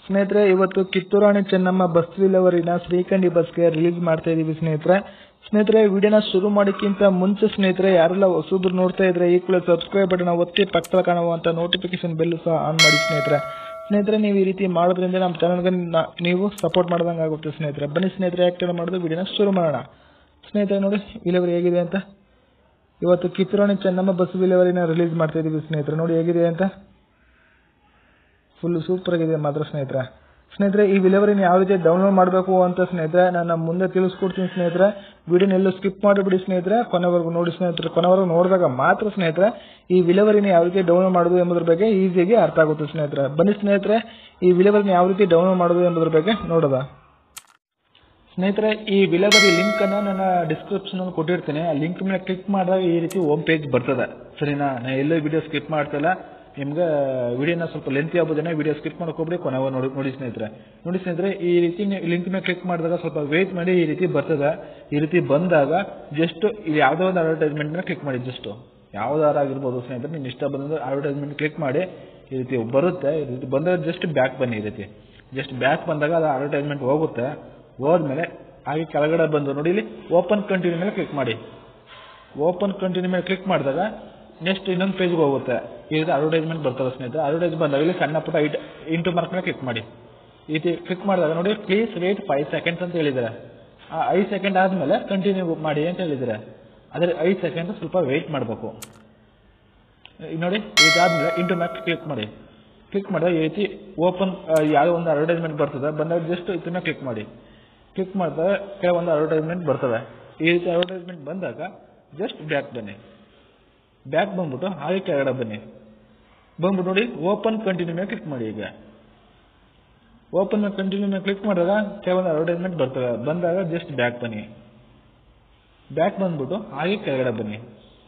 ಸ್ನೇಹಿತರೆ ಇವತ್ತು ಕಿತ್ತೂರಾಣಿ ಚೆನ್ನಮ್ಮ ಬಸ್ ವಿಲೇವರಿನ ಶ್ರೀಕಂಡಿ ಬಸ್ಗೆ ರಿಲೀಸ್ ಮಾಡ್ತಾ ಇದೀವಿ ಸ್ನೇಹಿತರೆ ಸ್ನೇಹಿತರೆ ವಿಡಿಯೋನ ಶುರು ಮಾಡೋಕ್ಕಿಂತ ಮುಂಚೆ ಸ್ನೇಹಿತರೆ ಯಾರೆಲ್ಲ ಹೊಸಬ್ರು ನೋಡ್ತಾ ಇದ್ರೆ ಈ ಕೂಡಲೇ ಸಬ್ಸ್ಕ್ರೈಬ್ ಬಟನ್ ಒತ್ತಿ ಪಕ್ಕದಲ್ಲಿ ಕಾಣುವಂತ ನೋಟಿಫಿಕೇಶನ್ ಬೆಲ್ ಸಹ ಆನ್ ಮಾಡಿ ಸ್ನೇಹಿತರೆ ಸ್ನೇಹಿತರೆ ನೀವು ಈ ರೀತಿ ಮಾಡೋದ್ರಿಂದ ನಮ್ಮ ಚಾನಲ್ಗೆ ನೀವು ಸಪೋರ್ಟ್ ಮಾಡ್ದಂಗೆ ಆಗುತ್ತೆ ಸ್ನೇಹಿತರೆ ಬನ್ನಿ ಸ್ನೇಹಿತರೆ ಯಾಕೆ ಮಾಡೋದು ವಿಡಿಯೋನ ಶುರು ಮಾಡೋಣ ಸ್ನೇಹಿತರೆ ನೋಡಿ ವಿಲೇವರಿ ಹೇಗಿದೆ ಅಂತ ಇವತ್ತು ಕಿತ್ತೂರಾಣಿ ಚೆನ್ನಮ್ಮ ಬಸ್ ವಿಲೇವರಿನ ರಿಲೀಸ್ ಮಾಡ್ತಾ ಇದೀವಿ ಸ್ನೇಹಿತರೆ ನೋಡಿ ಹೇಗಿದೆ ಅಂತ ಫುಲ್ ಸೂಪರ್ ಆಗಿದೆ ಮಾತ್ರ ಸ್ನೇಹಿತರೆ ಸ್ನೇಹಿತರೆ ಈ ವಿಲೇವರಿನ ಯಾವ ರೀತಿ ಡೌನ್ಲೋಡ್ ಮಾಡಬೇಕು ಅಂತ ಸ್ನೇಹಿತರೆ ನಾನು ಮುಂದೆ ತಿಳಿಸ್ಕೊಡ್ತೀನಿ ಸ್ನೇಹಿತರೆ ವಿಡಿಯೋನ ಎಲ್ಲೂ ಸ್ಕಿಪ್ ಮಾಡಿಬಿಡಿ ಸ್ನೇಹಿತರೆ ಕೊನೆವರೆಗೂ ನೋಡಿ ಸ್ನೇಹಿತರೆ ಕೊನೆವರೆಗೂ ನೋಡಿದಾಗ ಮಾತ್ರ ಸ್ನೇಹಿತರೆ ಈ ವಿಲೇವರಿನ ಯಾವ ರೀತಿ ಡೌನ್ಲೋಡ್ ಮಾಡೋದು ಎಂಬುದ್ರ ಬಗ್ಗೆ ಈಸಿಯಾಗಿ ಅರ್ಥ ಆಗುತ್ತೆ ಸ್ನೇಹಿತರೆ ಬನ್ನಿ ಸ್ನೇಹಿತರೆ ಈ ವಿಲೇವರಿನ ಯಾವ ರೀತಿ ಡೌನ್ಲೋಡ್ ಮಾಡೋದು ಎಂಬುದ್ರ ಬಗ್ಗೆ ನೋಡೋದ ಸ್ನೇಹಿತರೆ ಈ ವಿಲೇವರಿ ಲಿಂಕ್ ಅನ್ನ ನಾನು ಡಿಸ್ಕ್ರಿಪ್ಷನ್ ಅಲ್ಲಿ ಕೊಟ್ಟಿರ್ತೀನಿ ಆ ಲಿಂಕ್ ಮೇಲೆ ಕ್ಲಿಕ್ ಮಾಡಿದಾಗ ಈ ರೀತಿ ಹೋಮ್ ಪೇಜ್ ಬರ್ತದೆ ಸರಿನಾ ನಾನು ಎಲ್ಲೂ ವಿಡಿಯೋ ಸ್ಕಿಪ್ ಮಾಡ್ತಿಲ್ಲ ನಿಮ್ಗೆ ವಿಡಿಯೋನ ಸ್ವಲ್ಪ ಲೆಂತಿ ಆಗ್ಬೋದೇನೋ ವಿಡಿಯೋ ಸ್ಕಿಪ್ ಮಾಡಕ್ ಹೋಗ್ಬಿಡಿ ಕೊನೆವ ನೋಡಿ ನೋಡಿ ಸ್ನೇಹಿತರೆ ನೋಡಿ ಸ್ನೇಹಿತರೆ ಈ ರೀತಿ ಲಿಂಕ್ ಮೇಲೆ ಕ್ಲಿಕ್ ಮಾಡಿದಾಗ ಸ್ವಲ್ಪ ವೇಟ್ ಮಾಡಿ ಈ ರೀತಿ ಬರ್ತದೆ ಈ ರೀತಿ ಬಂದಾಗ ಜಸ್ಟ್ ಇಲ್ಲಿ ಯಾವುದೋ ಒಂದು ಅಡ್ವರ್ಟೈಸ್ಮೆಂಟ್ ಮೇಲೆ ಕ್ಲಿಕ್ ಮಾಡಿ ಜಸ್ಟ್ ಯಾವ್ದಾರ ಆಗಿರ್ಬೋದು ಸ್ನೇಹಿತರೆ ನಿಮ್ಗೆ ಇಷ್ಟ ಬಂದ್ರೆ ಅಡ್ವರ್ಟೈಸ್ಮೆಂಟ್ ಕ್ಲಿಕ್ ಮಾಡಿ ಈ ರೀತಿ ಬರುತ್ತೆ ಈ ರೀತಿ ಬಂದಾಗ ಜಸ್ಟ್ ಬ್ಯಾಕ್ ಬನ್ನಿ ಈ ರೀತಿ ಜಸ್ಟ್ ಬ್ಯಾಕ್ ಬಂದಾಗ ಅದು ಅಡ್ವರ್ಟೈಸ್ಮೆಂಟ್ ಹೋಗುತ್ತೆ ಹೋದ್ಮೇಲೆ ಹಾಗೆ ಕೆಳಗಡೆ ಬಂದು ನೋಡಿ ಇಲ್ಲಿ ಓಪನ್ ಕಂಟಿನ್ಯೂ ಮೇಲೆ ಕ್ಲಿಕ್ ಮಾಡಿ ಓಪನ್ ಕಂಟಿನ್ಯೂ ಮೇಲೆ ಕ್ಲಿಕ್ ಮಾಡಿದಾಗ ನೆಕ್ಸ್ಟ್ ಇನ್ನೊಂದು ಪೇಜ್ಗೆ ಹೋಗುತ್ತೆ ಈ ರೀತಿ ಅಡ್ವರ್ಟೈಸ್ಮೆಂಟ್ ಬರ್ತದೆ ಸ್ನೇಹಿತರೆ ಅಡ್ವರ್ಟೈಸ್ ಬಂದಾಗ ಇಲ್ಲಿ ಸಣ್ಣ ಪುಟ್ಟ ಐಟ್ ಇಂಟು ಮಾರ್ಕ್ ಮೇಲೆ ಕ್ಲಿಕ್ ಮಾಡಿ ಈ ರೀತಿ ಕ್ಲಿಕ್ ಮಾಡಿದಾಗ ನೋಡಿ ಪ್ಲೀಸ್ ವೇಟ್ ಫೈವ್ ಸೆಕೆಂಡ್ಸ್ ಅಂತ ಹೇಳಿದ್ದಾರೆ ಆ ಐದು ಸೆಕೆಂಡ್ ಆದಮೇಲೆ ಕಂಟಿನ್ಯೂ ಮಾಡಿ ಅಂತ ಹೇಳಿದ್ದಾರೆ ಆದರೆ ಐದು ಸೆಕೆಂಡ್ ಸ್ವಲ್ಪ ವೆಯ್ಟ್ ಮಾಡಬೇಕು ನೋಡಿ ಇದಾದ್ಮೇಲೆ ಇಂಟು ಮ್ಯಾಕ್ ಕ್ಲಿಕ್ ಮಾಡಿ ಕ್ಲಿಕ್ ಮಾಡಿದಾಗ ಈ ರೀತಿ ಓಪನ್ ಯಾವುದೋ ಒಂದು ಅಡ್ವರ್ಟೈಸ್ಮೆಂಟ್ ಬರ್ತದೆ ಬಂದಾಗ ಜಸ್ಟ್ ಇದನ್ನ ಕ್ಲಿಕ್ ಮಾಡಿ ಕ್ಲಿಕ್ ಮಾಡಿದಾಗ ಕೆಲವೊಂದು ಅಡ್ವರ್ಟೈಸ್ಮೆಂಟ್ ಬರ್ತವೆ ಈ ರೀತಿ ಅಡ್ವರ್ಟೈಸ್ಮೆಂಟ್ ಬಂದಾಗ ಜಸ್ಟ್ ಬ್ಯಾಕ್ ಬನ್ನಿ ಬ್ಯಾಕ್ ಬಂದ್ಬಿಟ್ಟು ಹಾಗೆ ಕೆಳಗಡೆ ಬನ್ನಿ ಬಂದ್ಬಿಟ್ಟು ನೋಡಿ ಓಪನ್ ಕಂಟಿನ್ಯೂ ಮೇಲೆ ಕ್ಲಿಕ್ ಮಾಡಿ ಈಗ ಓಪನ್ ಮೇಲೆ ಕಂಟಿನ್ಯೂ ಮೇಲೆ ಕ್ಲಿಕ್ ಮಾಡಿದಾಗ ಕೆಲವೊಂದು ಅಡ್ವರ್ಟೈಸ್ಮೆಂಟ್ ಬರ್ತವೆ ಬಂದಾಗ ಜಸ್ಟ್ ಬ್ಯಾಕ್ ಬನ್ನಿ ಬ್ಯಾಕ್ ಬಂದ್ಬಿಟ್ಟು ಹಾಗೆ ಕೆಳಗಡೆ ಬನ್ನಿ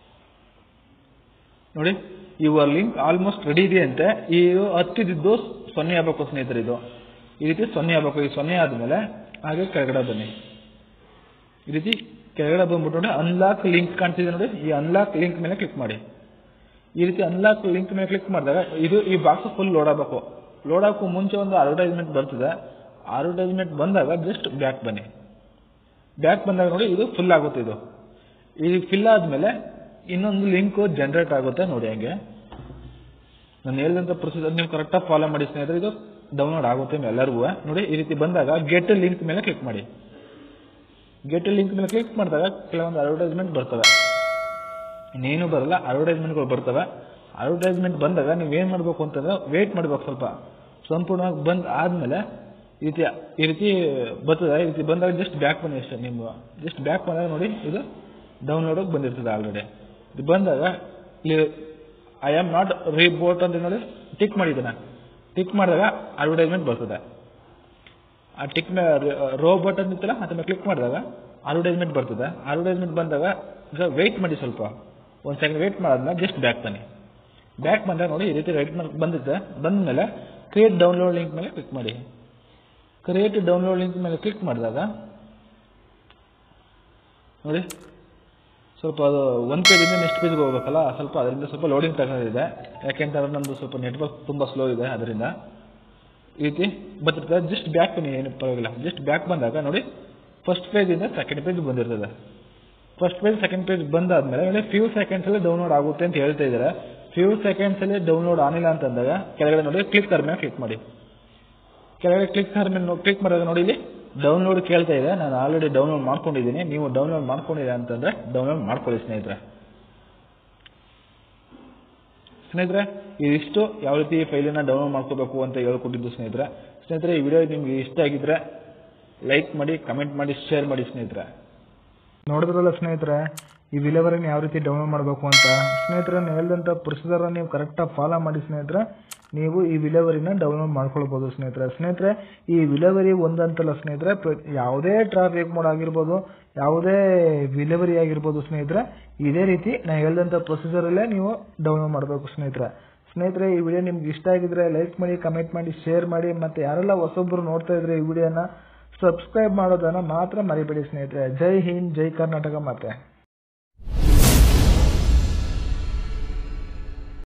ನೋಡಿ ಯುವರ್ ಲಿಂಕ್ ಆಲ್ಮೋಸ್ಟ್ ರೆಡಿ ಇದೆ ಅಂತೆ ಈ ಹತ್ತಿದ್ದು ಸೊನ್ನೆ ಆಗಬೇಕು ಸ್ನೇಹಿತರೆ ಇದು ಈ ರೀತಿ ಸೊನ್ನೆ ಆಗಬೇಕು ಈ ಸೊನ್ನೆ ಆದಮೇಲೆ ಹಾಗೆ ಕೆಳಗಡೆ ಬನ್ನಿ ಈ ರೀತಿ ಕೆಳಗಡೆ ಬಂದ್ಬಿಟ್ಟು ನೋಡಿ ಅನ್ಲಾಕ್ ಲಿಂಕ್ ಕಾಣ್ತಿದೆ ನೋಡಿ ಈ ಅನ್ಲಾಕ್ ಲಿಂಕ್ ಮೇಲೆ ಕ್ಲಿಕ್ ಮಾಡಿ ಈ ರೀತಿ ಅನ್ಲಾಕ್ ಲಿಂಕ್ ಮೇಲೆ ಕ್ಲಿಕ್ ಮಾಡಿದಾಗ ಇದು ಈ ಬಾಕ್ಸ್ ಫುಲ್ ಲೋಡ್ ಆಗಬೇಕು ಲೋಡ್ ಆಗಕ್ಕೂ ಮುಂಚೆ ಒಂದು ಅಡ್ವರ್ಟೈಸ್ಮೆಂಟ್ ಬರ್ತದೆ ಅಡ್ವರ್ಟೈಸ್ಮೆಂಟ್ ಬಂದಾಗ ಜಸ್ಟ್ ಬ್ಯಾಕ್ ಬನ್ನಿ ಬ್ಯಾಕ್ ಬಂದಾಗ ನೋಡಿ ಇದು ಫುಲ್ ಆಗುತ್ತೆ ಇದು ಇದು ಫಿಲ್ ಆದಮೇಲೆ ಇನ್ನೊಂದು ಲಿಂಕ್ ಜನರೇಟ್ ಆಗುತ್ತೆ ನೋಡಿ ಹಂಗೆ ನಾನು ಹೇಳಿದಂಥ ಪ್ರೊಸೀಜರ್ ನೀವು ಕರೆಕ್ಟಾಗಿ ಫಾಲೋ ಮಾಡಿ ಸ್ನೇಹಿತರೆ ಇದು ಡೌನ್ಲೋಡ್ ಆಗುತ್ತೆ ಎಲ್ಲರಿಗೂ ನೋಡಿ ಈ ರೀತಿ ಬಂದಾಗ ಗೆಟ್ ಲಿಂಕ್ ಮೇಲೆ ಕ್ಲಿಕ್ ಮಾಡಿ ಗೆಟ್ ಲಿಂಕ್ ಮೇಲೆ ಕ್ಲಿಕ್ ಮಾಡಿದಾಗ ಕೆಲವೊಂದು ಅಡ್ವರ್ಟೈಸ್ಮೆಂಟ್ ಬರ್ತವೆ ಇನ್ನೇನು ಬರಲ್ಲ ಅಡ್ವರ್ಟೈಸ್ಮೆಂಟ್ಗಳು ಬರ್ತವೆ ಅಡ್ವರ್ಟೈಸ್ಮೆಂಟ್ ಬಂದಾಗ ನೀವು ಏನು ಮಾಡಬೇಕು ಅಂತಂದ್ರೆ ವೇಟ್ ಮಾಡಬೇಕು ಸ್ವಲ್ಪ ಸಂಪೂರ್ಣವಾಗಿ ಬಂದ್ ಆದಮೇಲೆ ಈ ರೀತಿ ಈ ರೀತಿ ಬರ್ತದೆ ಈ ರೀತಿ ಬಂದಾಗ ಜಸ್ಟ್ ಬ್ಯಾಕ್ ಬನ್ನಿ ಅಷ್ಟೇ ನಿಮ್ಮ ಜಸ್ಟ್ ಬ್ಯಾಕ್ ಬಂದಾಗ ನೋಡಿ ಇದು ಡೌನ್ಲೋಡೋಗಿ ಬಂದಿರ್ತದೆ ಆಲ್ರೆಡಿ ಇದು ಬಂದಾಗ ಇಲ್ಲಿ ಐ ಆಮ್ ನಾಟ್ ರೀಬೋಟ್ ಅಂತ ನೋಡಿ ಟಿಕ್ ಮಾಡಿದ್ದಾನೆ ಟಿಕ್ ಮಾಡಿದಾಗ ಅಡ್ವರ್ಟೈಸ್ಮೆಂಟ್ ಬರ್ತದೆ ಆ ಟಿಕ್ ರೋ ಬಟನ್ ಇತ್ತಲ್ಲ ಅದನ್ನ ಕ್ಲಿಕ್ ಮಾಡಿದಾಗ ಅಡ್ವರ್ಟೈಸ್ಮೆಂಟ್ ಬರ್ತದೆ ಅಡ್ವರ್ಟೈಸ್ಮೆಂಟ್ ಬಂದಾಗ ಈಗ ವೆಯ್ಟ್ ಮಾಡಿ ಸ್ವಲ್ಪ ಒಂದು ಸೆಕೆಂಡ್ ವೆಯ್ಟ್ ಮಾಡಿದ್ಮೇಲೆ ಜಸ್ಟ್ ಬ್ಯಾಕ್ ಬನ್ನಿ ಬ್ಯಾಕ್ ಬಂದಾಗ ನೋಡಿ ಈ ರೀತಿ ರೈಟ್ ಮಾರ್ಕ್ ಬಂದಿದೆ ಬಂದಮೇಲೆ ಕ್ರಿಯೇಟ್ ಡೌನ್ಲೋಡ್ ಲಿಂಕ್ ಮೇಲೆ ಕ್ಲಿಕ್ ಮಾಡಿ ಕ್ರಿಯೇಟ್ ಡೌನ್ಲೋಡ್ ಲಿಂಕ್ ಮೇಲೆ ಕ್ಲಿಕ್ ಮಾಡಿದಾಗ ನೋಡಿ ಸ್ವಲ್ಪ ಅದು ಒಂದು ಪೇಜಿಂದ ನೆಕ್ಸ್ಟ್ ಪೇಜ್ಗೆ ಹೋಗ್ಬೇಕಲ್ಲ ಸ್ವಲ್ಪ ಅದರಿಂದ ಸ್ವಲ್ಪ ಲೋಡಿಂಗ್ ತಗೊಂಡಿದೆ ಯಾಕೆಂತಂದ್ರೆ ನಮ್ಮದು ಸ್ವಲ್ಪ ನೆಟ್ವರ್ಕ್ ತುಂಬ ಸ್ಲೋ ಇದೆ ಅದರಿಂದ ಈ ರೀತಿ ಬರ್ತಿರ್ತದೆ ಜಸ್ಟ್ ಬ್ಯಾಕ್ ಬನ್ನಿ ಏನು ಪರವಾಗಿಲ್ಲ ಜಸ್ಟ್ ಬ್ಯಾಕ್ ಬಂದಾಗ ನೋಡಿ ಫಸ್ಟ್ ಪೇಜಿಂದ ಸೆಕೆಂಡ್ ಪೇಜ್ ಬಂದಿರ್ತದೆ ಫಸ್ಟ್ ಪೇಜ್ ಸೆಕೆಂಡ್ ಪೇಜ್ ಬಂದಾದ್ಮೇಲೆ ನೋಡಿ ಫ್ಯೂ ಸೆಕೆಂಡ್ಸಲ್ಲಿ ಡೌನ್ಲೋಡ್ ಆಗುತ್ತೆ ಅಂತ ಹೇಳ್ತಾ ಇದ್ದಾರೆ ಫ್ಯೂ ಸೆಕೆಂಡ್ಸಲ್ಲಿ ಡೌನ್ಲೋಡ್ ಆಗಿಲ್ಲ ಅಂತಂದಾಗ ಕೆಳಗಡೆ ನೋಡಿ ಕ್ಲಿಕ್ ಮೇಲೆ ಕ್ಲಿಕ್ ಮಾಡಿ ಕೆಳಗಡೆ ಕ್ಲಿಕ್ ಮೇಲೆ ಕ್ಲಿಕ್ ಮಾಡಿದಾಗ ನೋಡಿ ಇಲ್ಲಿ ಡೌನ್ಲೋಡ್ ಕೇಳ್ತಾ ಇದೆ ನಾನು ಆಲ್ರೆಡಿ ಡೌನ್ಲೋಡ್ ಮಾಡ್ಕೊಂಡಿದ್ದೀನಿ ನೀವು ಡೌನ್ಲೋಡ್ ಮಾಡ್ಕೊಂಡಿಲ್ಲ ಅಂತಂದ್ರೆ ಡೌನ್ಲೋಡ್ ಮಾಡ್ಕೊಳ್ಳಿ ಸ್ನೇಹಿತರೆ ಸ್ನೇಹಿತರೆ ಇದಿಷ್ಟು ಯಾವ ರೀತಿ ಫೈಲನ್ನ ಡೌನ್ಲೋಡ್ ಮಾಡ್ಕೋಬೇಕು ಅಂತ ಹೇಳ್ಕೊಟ್ಟಿದ್ದು ಸ್ನೇಹಿತರೆ ಸ್ನೇಹಿತರೆ ಈ ವಿಡಿಯೋ ನಿಮ್ಗೆ ಇಷ್ಟ ಆಗಿದ್ರೆ ಲೈಕ್ ಮಾಡಿ ಕಮೆಂಟ್ ಮಾಡಿ ಶೇರ್ ಮಾಡಿ ಸ್ನೇಹಿತರೆ ನೋಡಿದ್ರಲ್ಲ ಸ್ನೇಹಿತರೆ ಈ ವಿಲೇವರಿನ ಯಾವ ರೀತಿ ಡೌನ್ಲೋಡ್ ಮಾಡಬೇಕು ಅಂತ ಸ್ನೇಹಿತರೆ ನಾನು ಹೇಳಿದಂಥ ಪ್ರೊಸೀಜರ್ ನೀವು ಕರೆಕ್ಟಾಗಿ ಫಾಲೋ ಮಾಡಿ ಸ್ನೇಹಿತರೆ ನೀವು ಈ ವಿಲೇವರಿನ ಡೌನ್ಲೋಡ್ ಮಾಡ್ಕೊಳ್ಬೋದು ಸ್ನೇಹಿತರೆ ಸ್ನೇಹಿತರೆ ಈ ವಿಲೇವರಿ ಒಂದಂತಲ್ಲ ಸ್ನೇಹಿತರೆ ಯಾವುದೇ ಟ್ರಾಫಿಕ್ ಮೋಡ್ ಆಗಿರ್ಬೋದು ಯಾವುದೇ ವಿಲೇವರಿ ಆಗಿರ್ಬೋದು ಸ್ನೇಹಿತರೆ ಇದೇ ರೀತಿ ನಾನು ಹೇಳಿದಂಥ ಪ್ರೊಸೀಜರಲ್ಲೇ ನೀವು ಡೌನ್ಲೋಡ್ ಮಾಡಬೇಕು ಸ್ನೇಹಿತರೆ ಸ್ನೇಹಿತರೆ ಈ ವಿಡಿಯೋ ನಿಮ್ಗೆ ಇಷ್ಟ ಆಗಿದ್ರೆ ಲೈಕ್ ಮಾಡಿ ಕಮೆಂಟ್ ಮಾಡಿ ಶೇರ್ ಮಾಡಿ ಮತ್ತು ಯಾರೆಲ್ಲ ಹೊಸೊಬ್ಬರು ನೋಡ್ತಾ ಇದ್ರೆ ಈ ವಿಡಿಯೋನ ಸಬ್ಸ್ಕ್ರೈಬ್ ಮಾಡೋದನ್ನ ಮಾತ್ರ ಮರಿಬೇಡಿ ಸ್ನೇಹಿತರೆ ಜೈ ಹಿಂದ್ ಜೈ ಕರ್ನಾಟಕ ಮತ್ತೆ